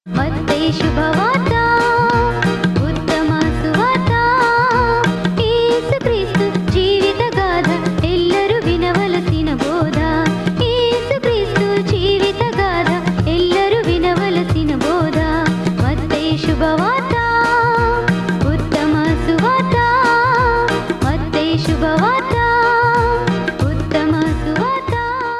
మత్తయి శుభవార్త ఉత్తమ సువార్త యేసుక్రీస్తు జీవిత గాథ ఎల్లరూ వినవలసిన బోధ యేసుక్రీస్తు జీవిత గాథ ఎల్లరూ వినవలసిన బోధ మత్తయి శుభవార్త ఉత్తమ సువార్త మత్తయి శుభవార్త ఉత్తమ సువార్త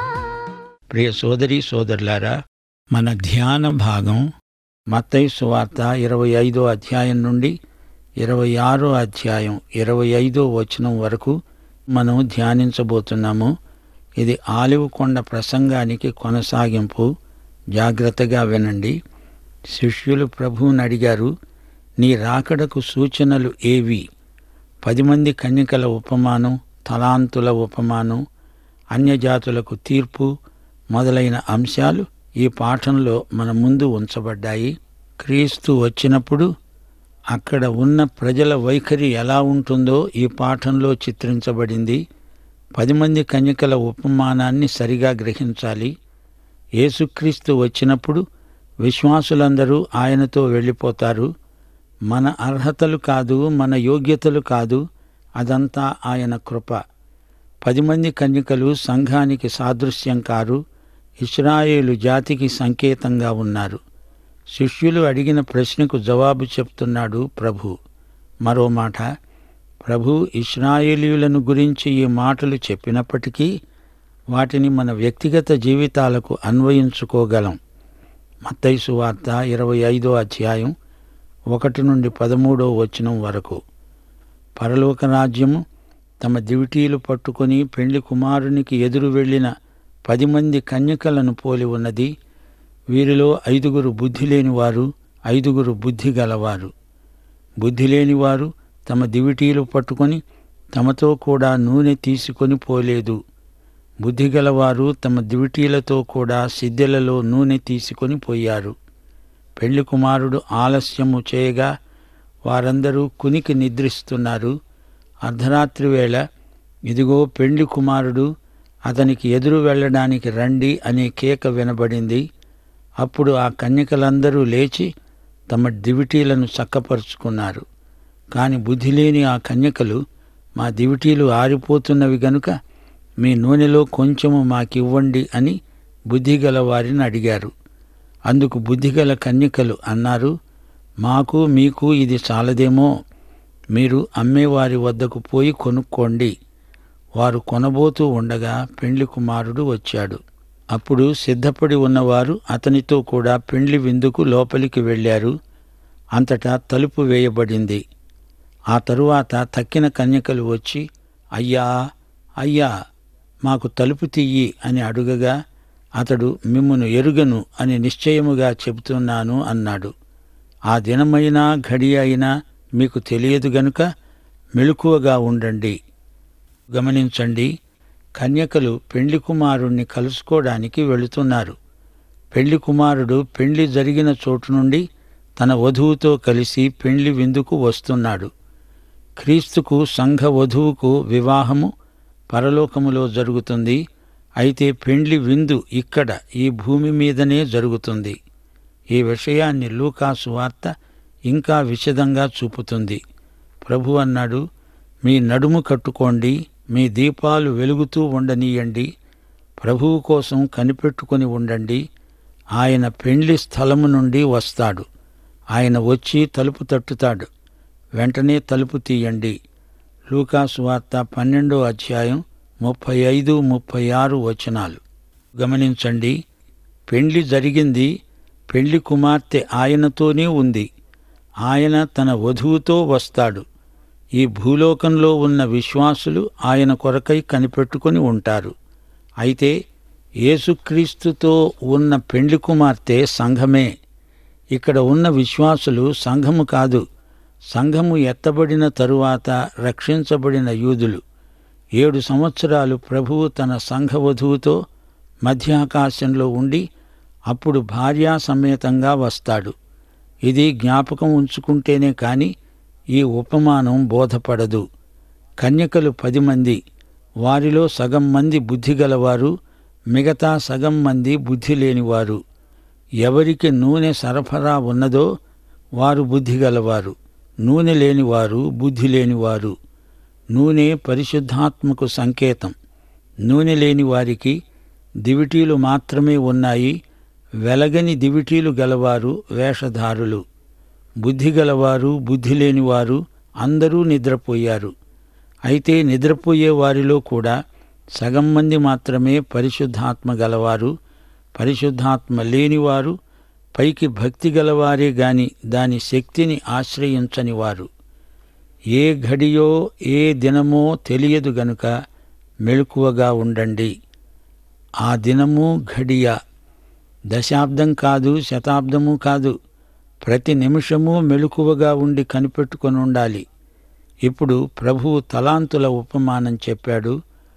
ప్రియ సోదరి సోదరులారా మన ధ్యాన భాగం మత్తయి సువార్త ఇరవై ఐదో అధ్యాయం నుండి ఇరవై ఆరో అధ్యాయం ఇరవై ఐదో వచనం వరకు మనం ధ్యానించబోతున్నాము ఇది ఆలివ్ కొండ ప్రసంగానికి కొనసాగింపు జాగ్రత్తగా వినండి శిష్యులు ప్రభువుని అడిగారు నీ రాకడకు సూచనలు ఏవి పది మంది కన్యకల ఉపమానం తలాంతుల ఉపమానం అన్యజాతులకు తీర్పు మొదలైన అంశాలు ఈ పాఠంలో మన ముందు ఉంచబడ్డాయి క్రీస్తు వచ్చినప్పుడు అక్కడ ఉన్న ప్రజల వైఖరి ఎలా ఉంటుందో ఈ పాఠంలో చిత్రించబడింది పది మంది కన్యకల ఉపమానాన్ని సరిగా గ్రహించాలి యేసుక్రీస్తు వచ్చినప్పుడు విశ్వాసులందరూ ఆయనతో వెళ్ళిపోతారు మన అర్హతలు కాదు మన యోగ్యతలు కాదు అదంతా ఆయన కృప పది మంది కన్యకలు సంఘానికి సాదృశ్యం కారు ఇస్రాయేలు జాతికి సంకేతంగా ఉన్నారు శిష్యులు అడిగిన ప్రశ్నకు జవాబు చెప్తున్నాడు ప్రభు మరో మాట ప్రభు ఇస్రాయేలీయులను గురించి ఈ మాటలు చెప్పినప్పటికీ వాటిని మన వ్యక్తిగత జీవితాలకు అన్వయించుకోగలం మత్తైసు వార్త ఇరవై ఐదో అధ్యాయం ఒకటి నుండి పదమూడో వచనం వరకు పరలోక రాజ్యము తమ దివిటీలు పట్టుకొని పెండ్లి కుమారునికి ఎదురు వెళ్ళిన పది మంది కన్యకలను పోలి ఉన్నది వీరిలో ఐదుగురు బుద్ధి లేనివారు ఐదుగురు బుద్ధి గలవారు బుద్ధి లేనివారు తమ దివిటీలు పట్టుకొని తమతో కూడా నూనె తీసుకొని పోలేదు బుద్ధి గలవారు తమ దివిటీలతో కూడా సిద్దెలలో నూనె తీసుకొని పోయారు పెళ్లి కుమారుడు ఆలస్యము చేయగా వారందరూ కునికి నిద్రిస్తున్నారు అర్ధరాత్రి వేళ ఇదిగో పెండ్లి కుమారుడు అతనికి ఎదురు వెళ్ళడానికి రండి అనే కేక వినబడింది అప్పుడు ఆ కన్యకలందరూ లేచి తమ దివిటీలను చక్కపరుచుకున్నారు కాని బుద్ధి లేని ఆ కన్యకలు మా దివిటీలు ఆరిపోతున్నవి గనుక మీ నూనెలో కొంచెము మాకివ్వండి అని బుద్ధిగల వారిని అడిగారు అందుకు బుద్ధిగల కన్యకలు అన్నారు మాకు మీకు ఇది చాలదేమో మీరు అమ్మేవారి వద్దకు పోయి కొనుక్కోండి వారు కొనబోతూ ఉండగా పెండ్లి కుమారుడు వచ్చాడు అప్పుడు సిద్ధపడి ఉన్నవారు అతనితో కూడా పెండ్లి విందుకు లోపలికి వెళ్ళారు అంతటా తలుపు వేయబడింది ఆ తరువాత తక్కిన కన్యకలు వచ్చి అయ్యా అయ్యా మాకు తలుపు తీయి అని అడుగగా అతడు మిమ్మును ఎరుగను అని నిశ్చయముగా చెబుతున్నాను అన్నాడు ఆ దినమైనా ఘడి అయినా మీకు తెలియదు గనుక మెలకువగా ఉండండి గమనించండి కన్యకలు పెండ్లి కుమారుణ్ణి కలుసుకోవడానికి వెళుతున్నారు పెండ్లి కుమారుడు పెండ్లి జరిగిన చోటు నుండి తన వధువుతో కలిసి పెండ్లి విందుకు వస్తున్నాడు క్రీస్తుకు సంఘ వధువుకు వివాహము పరలోకములో జరుగుతుంది అయితే పెండ్లి విందు ఇక్కడ ఈ భూమి మీదనే జరుగుతుంది ఈ విషయాన్ని లూకాసు వార్త ఇంకా విశదంగా చూపుతుంది ప్రభు అన్నాడు మీ నడుము కట్టుకోండి మీ దీపాలు వెలుగుతూ ఉండనీయండి ప్రభువు కోసం కనిపెట్టుకుని ఉండండి ఆయన పెండ్లి స్థలము నుండి వస్తాడు ఆయన వచ్చి తలుపు తట్టుతాడు వెంటనే తలుపు తీయండి లూకాసు వార్త పన్నెండో అధ్యాయం ముప్పై ఐదు ముప్పై ఆరు వచనాలు గమనించండి పెండ్లి జరిగింది పెండ్లి కుమార్తె ఆయనతోనే ఉంది ఆయన తన వధువుతో వస్తాడు ఈ భూలోకంలో ఉన్న విశ్వాసులు ఆయన కొరకై కనిపెట్టుకొని ఉంటారు అయితే యేసుక్రీస్తుతో ఉన్న పెండ్లి కుమార్తె సంఘమే ఇక్కడ ఉన్న విశ్వాసులు సంఘము కాదు సంఘము ఎత్తబడిన తరువాత రక్షించబడిన యూదులు ఏడు సంవత్సరాలు ప్రభువు తన సంఘ వధువుతో మధ్యాకాశంలో ఉండి అప్పుడు భార్యా సమేతంగా వస్తాడు ఇది జ్ఞాపకం ఉంచుకుంటేనే కాని ఈ ఉపమానం బోధపడదు కన్యకలు పది మంది వారిలో సగం మంది బుద్ధి గలవారు మిగతా సగం మంది బుద్ధి లేనివారు ఎవరికి నూనె సరఫరా ఉన్నదో వారు బుద్ధి గలవారు నూనె లేనివారు బుద్ధి లేనివారు నూనె పరిశుద్ధాత్మకు సంకేతం నూనె లేని వారికి దివిటీలు మాత్రమే ఉన్నాయి వెలగని దివిటీలు గలవారు వేషధారులు బుద్ధి గలవారు బుద్ధి లేనివారు అందరూ నిద్రపోయారు అయితే నిద్రపోయే వారిలో కూడా సగం మంది మాత్రమే పరిశుద్ధాత్మ గలవారు పరిశుద్ధాత్మ లేనివారు పైకి భక్తి గలవారే గాని దాని శక్తిని ఆశ్రయించని వారు ఏ ఘడియో ఏ దినమో తెలియదు గనుక మెలకువగా ఉండండి ఆ దినము ఘడియ దశాబ్దం కాదు శతాబ్దము కాదు ప్రతి నిమిషము మెలకువగా ఉండి కనిపెట్టుకొని ఉండాలి ఇప్పుడు ప్రభువు తలాంతుల ఉపమానం చెప్పాడు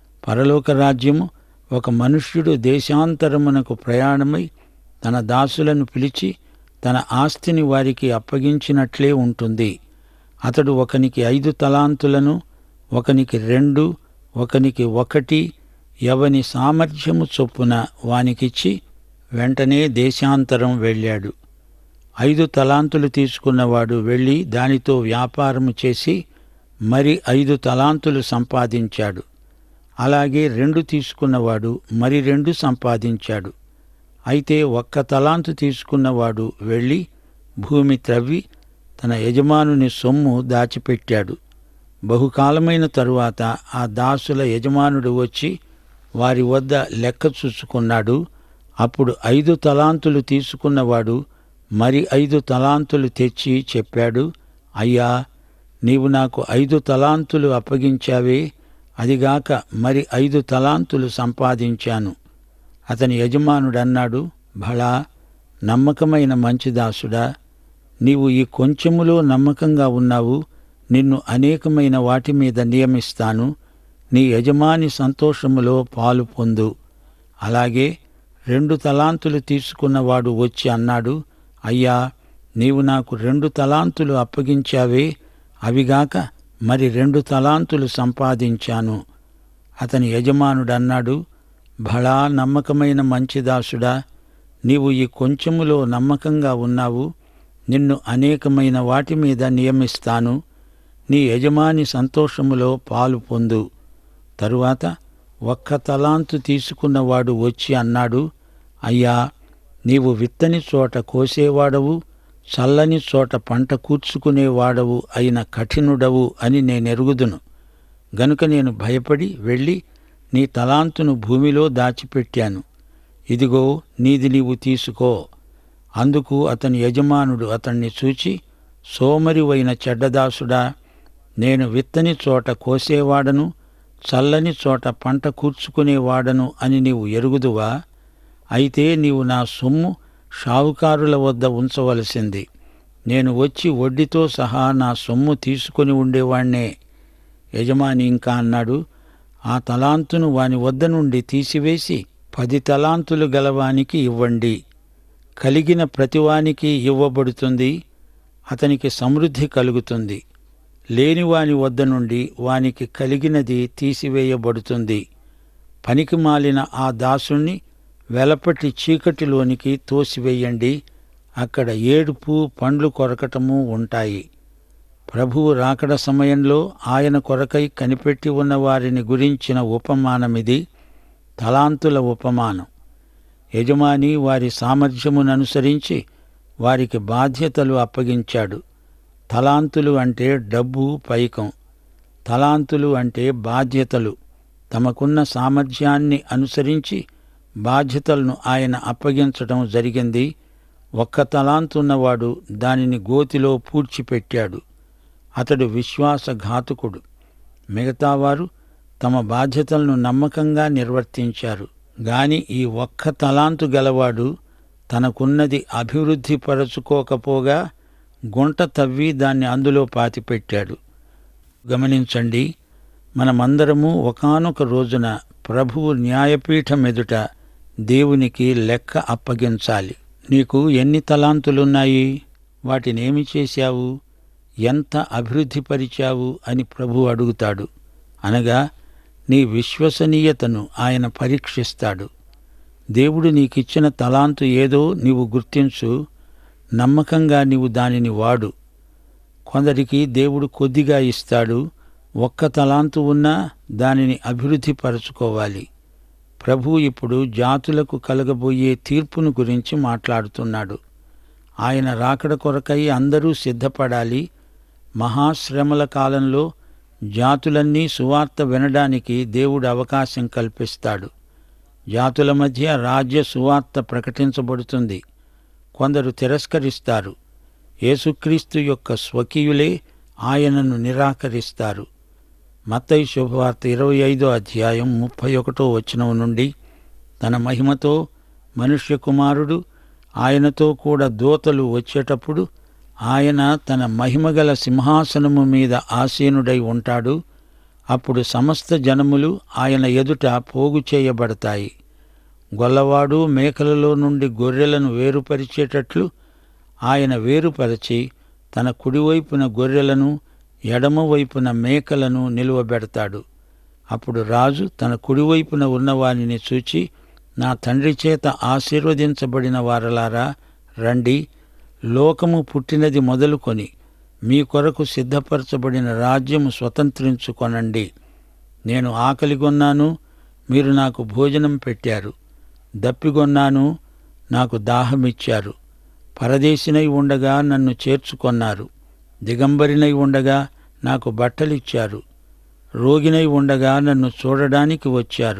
పరలోక రాజ్యము ఒక మనుష్యుడు దేశాంతరమునకు ప్రయాణమై తన దాసులను పిలిచి తన ఆస్తిని వారికి అప్పగించినట్లే ఉంటుంది అతడు ఒకనికి ఐదు తలాంతులను ఒకనికి రెండు ఒకనికి ఒకటి ఎవని సామర్థ్యము చొప్పున వానికిచ్చి వెంటనే దేశాంతరం వెళ్ళాడు ఐదు తలాంతులు తీసుకున్నవాడు వెళ్ళి దానితో వ్యాపారము చేసి మరి ఐదు తలాంతులు సంపాదించాడు అలాగే రెండు తీసుకున్నవాడు మరి రెండు సంపాదించాడు అయితే ఒక్క తలాంతు తీసుకున్నవాడు వెళ్ళి భూమి త్రవ్వి తన యజమానుని సొమ్ము దాచిపెట్టాడు బహుకాలమైన తరువాత ఆ దాసుల యజమానుడు వచ్చి వారి వద్ద లెక్క చూసుకున్నాడు అప్పుడు ఐదు తలాంతులు తీసుకున్నవాడు మరి ఐదు తలాంతులు తెచ్చి చెప్పాడు అయ్యా నీవు నాకు ఐదు తలాంతులు అప్పగించావే అదిగాక మరి ఐదు తలాంతులు సంపాదించాను అతని యజమానుడన్నాడు భళా నమ్మకమైన మంచిదాసుడా నీవు ఈ కొంచెములో నమ్మకంగా ఉన్నావు నిన్ను అనేకమైన వాటి మీద నియమిస్తాను నీ యజమాని సంతోషములో పాలు పొందు అలాగే రెండు తలాంతులు తీసుకున్నవాడు వచ్చి అన్నాడు అయ్యా నీవు నాకు రెండు తలాంతులు అప్పగించావే అవిగాక మరి రెండు తలాంతులు సంపాదించాను అతని యజమానుడన్నాడు భళా నమ్మకమైన మంచిదాసుడా నీవు ఈ కొంచెములో నమ్మకంగా ఉన్నావు నిన్ను అనేకమైన వాటి మీద నియమిస్తాను నీ యజమాని సంతోషములో పాలు పొందు తరువాత ఒక్క తలాంతు తీసుకున్నవాడు వచ్చి అన్నాడు అయ్యా నీవు విత్తని చోట కోసేవాడవు చల్లని చోట పంట కూర్చుకునేవాడవు అయిన కఠినుడవు అని నేనెరుగుదును గనుక నేను భయపడి వెళ్ళి నీ తలాంతును భూమిలో దాచిపెట్టాను ఇదిగో నీది నీవు తీసుకో అందుకు అతని యజమానుడు అతన్ని చూచి సోమరివైన చెడ్డదాసుడా నేను విత్తని చోట కోసేవాడను చల్లని చోట పంట కూర్చుకునేవాడను అని నీవు ఎరుగుదువా అయితే నీవు నా సొమ్ము షావుకారుల వద్ద ఉంచవలసింది నేను వచ్చి వడ్డీతో సహా నా సొమ్ము తీసుకొని ఉండేవాణ్ణే యజమాని ఇంకా అన్నాడు ఆ తలాంతును వాని వద్ద నుండి తీసివేసి పది తలాంతులు గలవానికి ఇవ్వండి కలిగిన ప్రతివానికి ఇవ్వబడుతుంది అతనికి సమృద్ధి కలుగుతుంది లేనివాని వద్ద నుండి వానికి కలిగినది తీసివేయబడుతుంది పనికి మాలిన ఆ దాసుణ్ణి వెలపటి చీకటిలోనికి తోసివేయండి అక్కడ ఏడుపు పండ్లు కొరకటము ఉంటాయి ప్రభువు రాకడ సమయంలో ఆయన కొరకై కనిపెట్టి ఉన్న వారిని గురించిన ఉపమానమిది తలాంతుల ఉపమానం యజమాని వారి సామర్థ్యముననుసరించి వారికి బాధ్యతలు అప్పగించాడు తలాంతులు అంటే డబ్బు పైకం తలాంతులు అంటే బాధ్యతలు తమకున్న సామర్థ్యాన్ని అనుసరించి బాధ్యతలను ఆయన అప్పగించటం జరిగింది ఒక్క తలాంతున్నవాడు దానిని గోతిలో పూడ్చిపెట్టాడు అతడు విశ్వాసఘాతుకుడు మిగతావారు తమ బాధ్యతలను నమ్మకంగా నిర్వర్తించారు గాని ఈ ఒక్క తలాంతు గలవాడు తనకున్నది అభివృద్ధి పరచుకోకపోగా గుంట తవ్వి దాన్ని అందులో పాతిపెట్టాడు గమనించండి మనమందరము ఒకానొక రోజున ప్రభువు న్యాయపీఠం ఎదుట దేవునికి లెక్క అప్పగించాలి నీకు ఎన్ని తలాంతులున్నాయి వాటినేమి చేశావు ఎంత అభివృద్ధిపరిచావు అని ప్రభు అడుగుతాడు అనగా నీ విశ్వసనీయతను ఆయన పరీక్షిస్తాడు దేవుడు నీకిచ్చిన తలాంతు ఏదో నీవు గుర్తించు నమ్మకంగా నీవు దానిని వాడు కొందరికి దేవుడు కొద్దిగా ఇస్తాడు ఒక్క తలాంతు ఉన్నా దానిని అభివృద్ధి పరచుకోవాలి ప్రభు ఇప్పుడు జాతులకు కలగబోయే తీర్పును గురించి మాట్లాడుతున్నాడు ఆయన రాకడ కొరకై అందరూ సిద్ధపడాలి మహాశ్రమల కాలంలో జాతులన్నీ సువార్త వినడానికి దేవుడు అవకాశం కల్పిస్తాడు జాతుల మధ్య రాజ్య సువార్త ప్రకటించబడుతుంది కొందరు తిరస్కరిస్తారు యేసుక్రీస్తు యొక్క స్వకీయులే ఆయనను నిరాకరిస్తారు మత్తయి శుభవార్త ఇరవై ఐదో అధ్యాయం ముప్పై ఒకటో వచనం నుండి తన మహిమతో మనుష్య కుమారుడు ఆయనతో కూడా దూతలు వచ్చేటప్పుడు ఆయన తన మహిమగల సింహాసనము మీద ఆసీనుడై ఉంటాడు అప్పుడు సమస్త జనములు ఆయన ఎదుట పోగు చేయబడతాయి గొల్లవాడు మేకలలో నుండి గొర్రెలను వేరుపరిచేటట్లు ఆయన వేరుపరచి తన కుడివైపున గొర్రెలను ఎడమవైపున మేకలను నిలువబెడతాడు అప్పుడు రాజు తన కుడివైపున ఉన్నవానిని చూచి నా తండ్రి చేత ఆశీర్వదించబడిన వారలారా రండి లోకము పుట్టినది మొదలుకొని మీ కొరకు సిద్ధపరచబడిన రాజ్యము స్వతంత్రించుకొనండి నేను ఆకలిగొన్నాను మీరు నాకు భోజనం పెట్టారు దప్పిగొన్నాను నాకు దాహమిచ్చారు పరదేశినై ఉండగా నన్ను చేర్చుకొన్నారు దిగంబరినై ఉండగా నాకు బట్టలిచ్చారు రోగినై ఉండగా నన్ను చూడడానికి వచ్చారు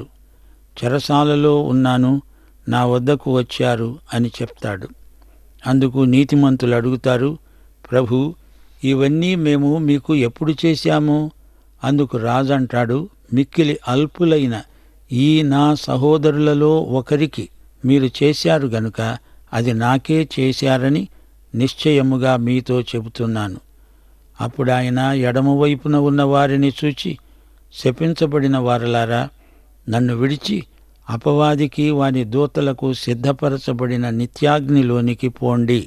చెరసాలలో ఉన్నాను నా వద్దకు వచ్చారు అని చెప్తాడు అందుకు నీతిమంతులు అడుగుతారు ప్రభు ఇవన్నీ మేము మీకు ఎప్పుడు చేశాము అందుకు రాజంటాడు మిక్కిలి అల్పులైన ఈ నా సహోదరులలో ఒకరికి మీరు చేశారు గనుక అది నాకే చేశారని నిశ్చయముగా మీతో చెబుతున్నాను అప్పుడు ఆయన ఎడమవైపున ఉన్న వారిని చూచి శపించబడిన వారలారా నన్ను విడిచి అపవాదికి వాని దూతలకు సిద్ధపరచబడిన నిత్యాగ్నిలోనికి పోండి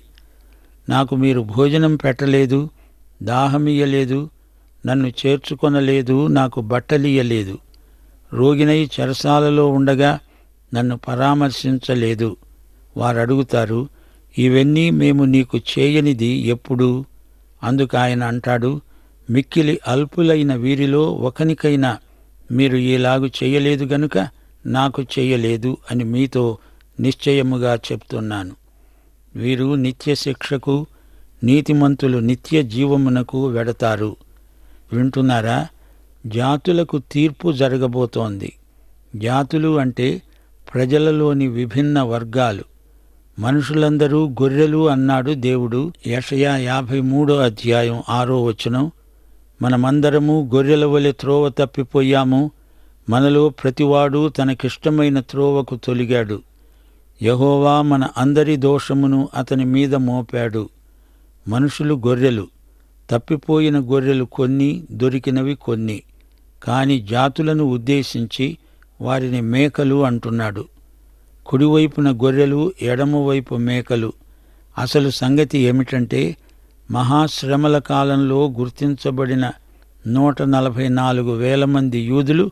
నాకు మీరు భోజనం పెట్టలేదు దాహమియ్యలేదు నన్ను చేర్చుకొనలేదు నాకు బట్టలియ్యలేదు రోగినై చెరసాలలో ఉండగా నన్ను పరామర్శించలేదు వారు అడుగుతారు ఇవన్నీ మేము నీకు చేయనిది ఎప్పుడు అందుకు ఆయన అంటాడు మిక్కిలి అల్పులైన వీరిలో ఒకనికైనా మీరు ఈలాగు చేయలేదు గనుక నాకు చేయలేదు అని మీతో నిశ్చయముగా చెప్తున్నాను వీరు నిత్య శిక్షకు నీతిమంతులు నిత్య జీవమునకు వెడతారు వింటున్నారా జాతులకు తీర్పు జరగబోతోంది జాతులు అంటే ప్రజలలోని విభిన్న వర్గాలు మనుషులందరూ గొర్రెలు అన్నాడు దేవుడు యషయా యాభై మూడో అధ్యాయం ఆరో వచనం మనమందరము గొర్రెల వలె త్రోవ తప్పిపోయాము మనలో ప్రతివాడు తనకిష్టమైన త్రోవకు తొలిగాడు యహోవా మన అందరి దోషమును అతని మీద మోపాడు మనుషులు గొర్రెలు తప్పిపోయిన గొర్రెలు కొన్ని దొరికినవి కొన్ని కాని జాతులను ఉద్దేశించి వారిని మేకలు అంటున్నాడు కుడివైపున గొర్రెలు ఎడమవైపు మేకలు అసలు సంగతి ఏమిటంటే మహాశ్రమల కాలంలో గుర్తించబడిన నూట నలభై నాలుగు వేల మంది యూదులు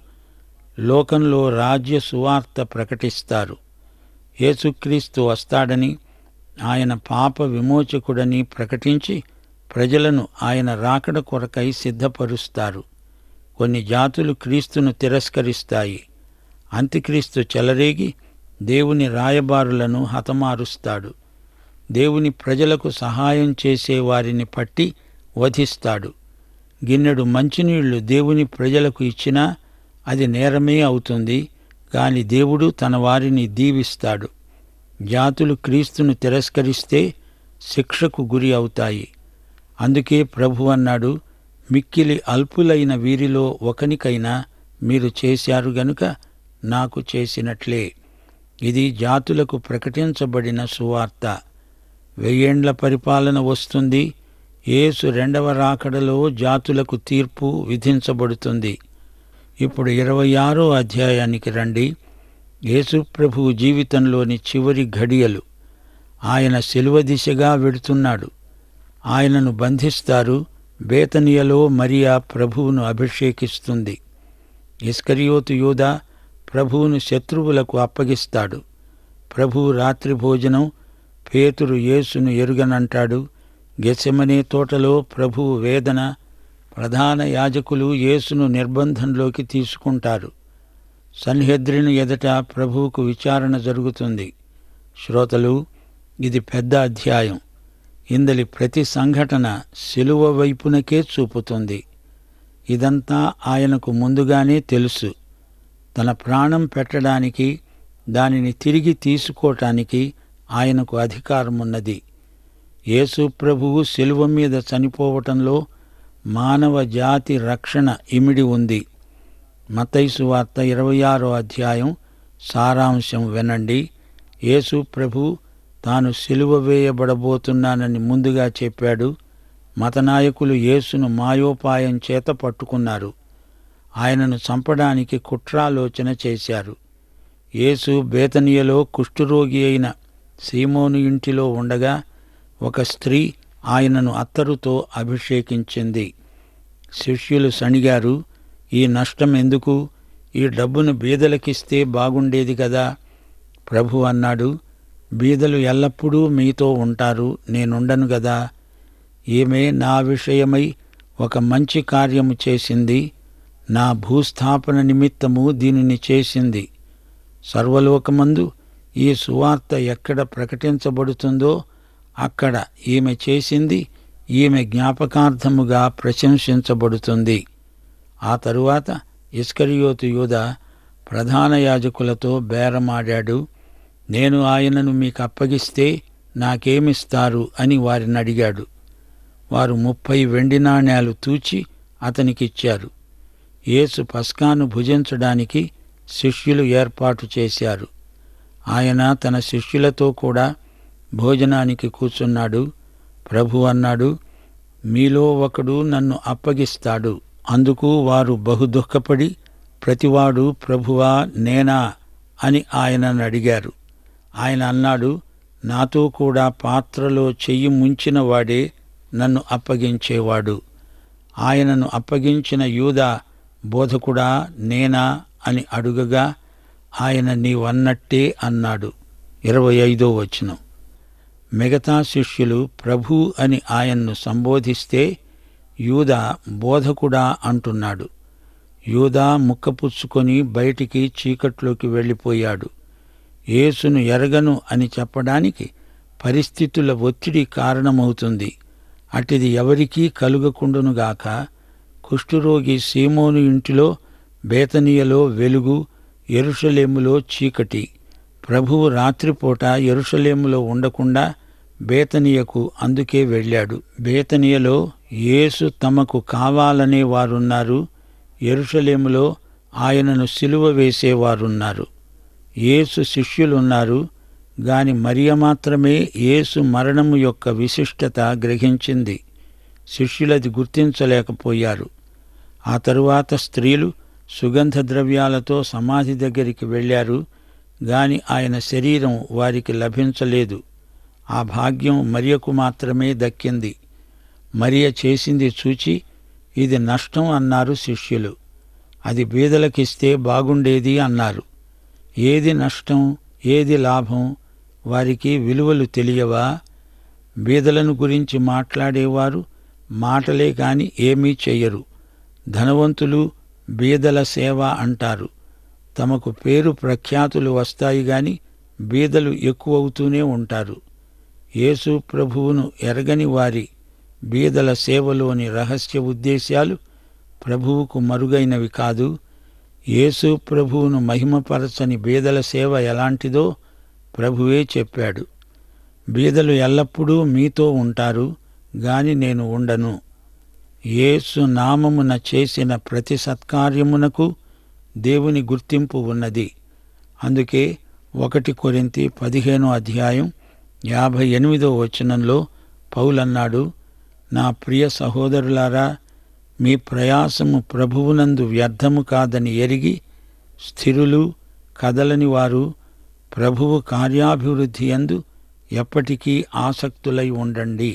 లోకంలో రాజ్య సువార్త ప్రకటిస్తారు యేసుక్రీస్తు వస్తాడని ఆయన పాప విమోచకుడని ప్రకటించి ప్రజలను ఆయన రాకడ కొరకై సిద్ధపరుస్తారు కొన్ని జాతులు క్రీస్తును తిరస్కరిస్తాయి అంత్యక్రీస్తు చెలరేగి దేవుని రాయబారులను హతమారుస్తాడు దేవుని ప్రజలకు సహాయం చేసే వారిని పట్టి వధిస్తాడు గిన్నెడు మంచినీళ్లు దేవుని ప్రజలకు ఇచ్చినా అది నేరమే అవుతుంది గాని దేవుడు తన వారిని దీవిస్తాడు జాతులు క్రీస్తును తిరస్కరిస్తే శిక్షకు గురి అవుతాయి అందుకే ప్రభు అన్నాడు మిక్కిలి అల్పులైన వీరిలో ఒకనికైనా మీరు చేశారు గనుక నాకు చేసినట్లే ఇది జాతులకు ప్రకటించబడిన సువార్త వెయ్యేండ్ల పరిపాలన వస్తుంది యేసు రెండవ రాకడలో జాతులకు తీర్పు విధించబడుతుంది ఇప్పుడు ఇరవై ఆరో అధ్యాయానికి రండి యేసు ప్రభువు జీవితంలోని చివరి ఘడియలు ఆయన శిలువ దిశగా వెడుతున్నాడు ఆయనను బంధిస్తారు బేతనియలో మరియా ప్రభువును అభిషేకిస్తుంది ఇస్కరియోతు యూదా ప్రభువును శత్రువులకు అప్పగిస్తాడు ప్రభు రాత్రి భోజనం పేతురు యేసును ఎరుగనంటాడు గెసెమనే తోటలో ప్రభువు వేదన ప్రధాన యాజకులు యేసును నిర్బంధంలోకి తీసుకుంటారు సన్హెద్రిను ఎదట ప్రభువుకు విచారణ జరుగుతుంది శ్రోతలు ఇది పెద్ద అధ్యాయం ఇందలి ప్రతి సంఘటన శిలువ వైపునకే చూపుతుంది ఇదంతా ఆయనకు ముందుగానే తెలుసు తన ప్రాణం పెట్టడానికి దానిని తిరిగి తీసుకోవటానికి ఆయనకు అధికారమున్నది యేసు ప్రభువు శిలువ మీద చనిపోవటంలో మానవ జాతి రక్షణ ఇమిడి ఉంది మతైసు వార్త ఇరవై ఆరో అధ్యాయం సారాంశం వినండి యేసు ప్రభు తాను సిలువ వేయబడబోతున్నానని ముందుగా చెప్పాడు మతనాయకులు యేసును మాయోపాయం చేత పట్టుకున్నారు ఆయనను చంపడానికి కుట్రాలోచన చేశారు యేసు బేతనియలో కుష్ఠురోగి అయిన సీమోను ఇంటిలో ఉండగా ఒక స్త్రీ ఆయనను అత్తరుతో అభిషేకించింది శిష్యులు సణిగారు ఈ నష్టం ఎందుకు ఈ డబ్బును బీదలకిస్తే బాగుండేది కదా ప్రభు అన్నాడు బీదలు ఎల్లప్పుడూ మీతో ఉంటారు నేనుండను గదా ఈమె నా విషయమై ఒక మంచి కార్యము చేసింది నా భూస్థాపన నిమిత్తము దీనిని చేసింది సర్వలోకమందు ఈ సువార్త ఎక్కడ ప్రకటించబడుతుందో అక్కడ ఈమె చేసింది ఈమె జ్ఞాపకార్థముగా ప్రశంసించబడుతుంది ఆ తరువాత ఇస్కరియోతు యూద ప్రధాన యాజకులతో బేరమాడాడు నేను ఆయనను మీకు అప్పగిస్తే నాకేమిస్తారు అని వారిని అడిగాడు వారు ముప్పై వెండి నాణేలు తూచి అతనికిచ్చారు యేసు పస్కాను భుజించడానికి శిష్యులు ఏర్పాటు చేశారు ఆయన తన శిష్యులతో కూడా భోజనానికి కూర్చున్నాడు ప్రభు అన్నాడు మీలో ఒకడు నన్ను అప్పగిస్తాడు అందుకు వారు బహు దుఃఖపడి ప్రతివాడు ప్రభువా నేనా అని ఆయనను అడిగారు ఆయన అన్నాడు నాతో కూడా పాత్రలో చెయ్యి ముంచిన వాడే నన్ను అప్పగించేవాడు ఆయనను అప్పగించిన యూదా బోధకుడా నేనా అని అడుగగా ఆయన నీవన్నట్టే అన్నాడు ఇరవై ఐదో వచనం మిగతా శిష్యులు ప్రభు అని ఆయన్ను సంబోధిస్తే యూదా బోధకుడా అంటున్నాడు యూదా ముక్కపుచ్చుకొని బయటికి చీకట్లోకి వెళ్ళిపోయాడు యేసును ఎరగను అని చెప్పడానికి పరిస్థితుల ఒత్తిడి కారణమవుతుంది అటిది ఎవరికీ కలుగకుండునుగాక కుష్ఠురోగి సీమోను ఇంటిలో బేతనీయలో వెలుగు ఎరుషలేములో చీకటి ప్రభువు రాత్రిపూట ఎరుషలేములో ఉండకుండా బేతనీయకు అందుకే వెళ్ళాడు బేతనీయలో యేసు తమకు కావాలనే వారున్నారు ఎరుషలేములో ఆయనను సిలువ వేసేవారున్నారు యేసు శిష్యులున్నారు గాని మరియ మాత్రమే యేసు మరణము యొక్క విశిష్టత గ్రహించింది శిష్యులది గుర్తించలేకపోయారు ఆ తరువాత స్త్రీలు సుగంధ ద్రవ్యాలతో సమాధి దగ్గరికి వెళ్ళారు గాని ఆయన శరీరం వారికి లభించలేదు ఆ భాగ్యం మరియకు మాత్రమే దక్కింది మరియ చేసింది చూచి ఇది నష్టం అన్నారు శిష్యులు అది బీదలకిస్తే బాగుండేది అన్నారు ఏది నష్టం ఏది లాభం వారికి విలువలు తెలియవా బీదలను గురించి మాట్లాడేవారు మాటలే కాని ఏమీ చెయ్యరు ధనవంతులు బీదల సేవ అంటారు తమకు పేరు ప్రఖ్యాతులు వస్తాయి గాని బీదలు ఎక్కువవుతూనే ఉంటారు యేసు ప్రభువును ఎరగని వారి బీదల సేవలోని రహస్య ఉద్దేశాలు ప్రభువుకు మరుగైనవి కాదు యేసు ప్రభువును మహిమపరచని బీదల సేవ ఎలాంటిదో ప్రభువే చెప్పాడు బీదలు ఎల్లప్పుడూ మీతో ఉంటారు గాని నేను ఉండను యేసు నామమున చేసిన ప్రతి సత్కార్యమునకు దేవుని గుర్తింపు ఉన్నది అందుకే ఒకటి కొరింతి పదిహేనో అధ్యాయం యాభై ఎనిమిదో వచనంలో పౌలన్నాడు నా ప్రియ సహోదరులారా మీ ప్రయాసము ప్రభువునందు వ్యర్థము కాదని ఎరిగి స్థిరులు కదలని వారు ప్రభువు కార్యాభివృద్ధి యందు ఎప్పటికీ ఆసక్తులై ఉండండి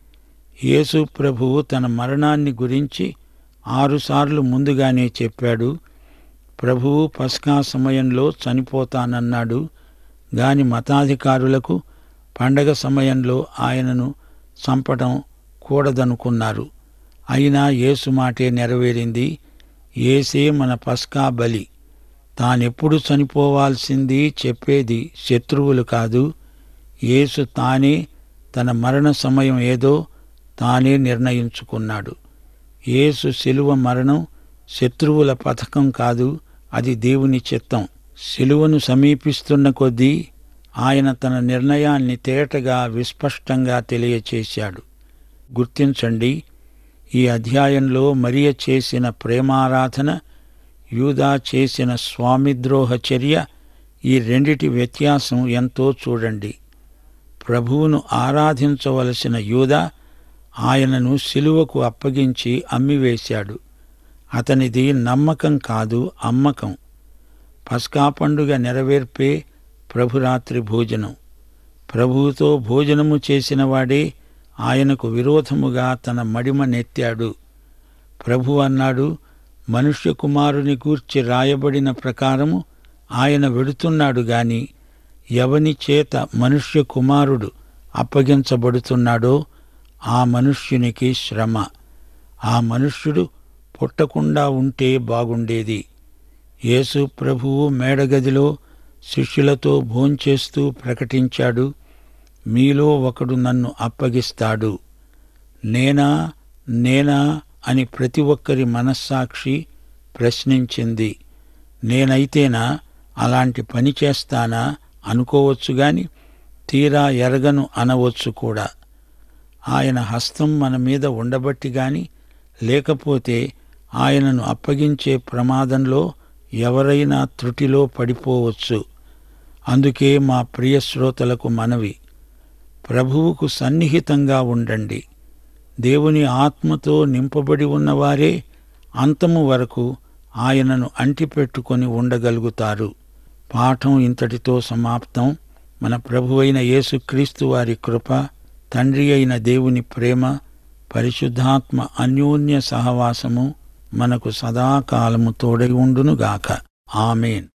యేసు ప్రభువు తన మరణాన్ని గురించి ఆరుసార్లు ముందుగానే చెప్పాడు ప్రభువు పస్కా సమయంలో చనిపోతానన్నాడు గాని మతాధికారులకు పండగ సమయంలో ఆయనను చంపటం కూడదనుకున్నారు అయినా యేసు మాటే నెరవేరింది ఏసే మన పస్కా బలి తానెప్పుడు చనిపోవాల్సింది చెప్పేది శత్రువులు కాదు యేసు తానే తన మరణ సమయం ఏదో తానే నిర్ణయించుకున్నాడు యేసు శిలువ మరణం శత్రువుల పథకం కాదు అది దేవుని చిత్తం శిలువను సమీపిస్తున్న కొద్దీ ఆయన తన నిర్ణయాన్ని తేటగా విస్పష్టంగా తెలియచేశాడు గుర్తించండి ఈ అధ్యాయంలో మరియ చేసిన ప్రేమారాధన యూదా చేసిన స్వామిద్రోహ చర్య ఈ రెండిటి వ్యత్యాసం ఎంతో చూడండి ప్రభువును ఆరాధించవలసిన యూదా ఆయనను శిలువకు అప్పగించి అమ్మివేశాడు అతనిది నమ్మకం కాదు అమ్మకం పస్కా పండుగ నెరవేర్పే ప్రభురాత్రి భోజనం ప్రభువుతో భోజనము చేసినవాడే ఆయనకు విరోధముగా తన మడిమ నెత్తాడు ప్రభు అన్నాడు మనుష్య కుమారుని గూర్చి రాయబడిన ప్రకారము ఆయన వెడుతున్నాడు గాని ఎవని చేత మనుష్య కుమారుడు అప్పగించబడుతున్నాడో ఆ మనుష్యునికి శ్రమ ఆ మనుష్యుడు పుట్టకుండా ఉంటే బాగుండేది యేసు ప్రభువు మేడగదిలో శిష్యులతో భోంచేస్తూ ప్రకటించాడు మీలో ఒకడు నన్ను అప్పగిస్తాడు నేనా నేనా అని ప్రతి ఒక్కరి మనస్సాక్షి ప్రశ్నించింది నేనైతేనా అలాంటి పని చేస్తానా అనుకోవచ్చు గాని తీరా ఎరగను అనవచ్చు కూడా ఆయన హస్తం మన మీద ఉండబట్టి గాని లేకపోతే ఆయనను అప్పగించే ప్రమాదంలో ఎవరైనా త్రుటిలో పడిపోవచ్చు అందుకే మా ప్రియ శ్రోతలకు మనవి ప్రభువుకు సన్నిహితంగా ఉండండి దేవుని ఆత్మతో నింపబడి ఉన్నవారే అంతము వరకు ఆయనను అంటిపెట్టుకొని ఉండగలుగుతారు పాఠం ఇంతటితో సమాప్తం మన ప్రభువైన యేసుక్రీస్తు వారి కృప తండ్రి అయిన దేవుని ప్రేమ పరిశుద్ధాత్మ అన్యోన్య సహవాసము మనకు సదాకాలము తోడై ఉండునుగాక ఆమెన్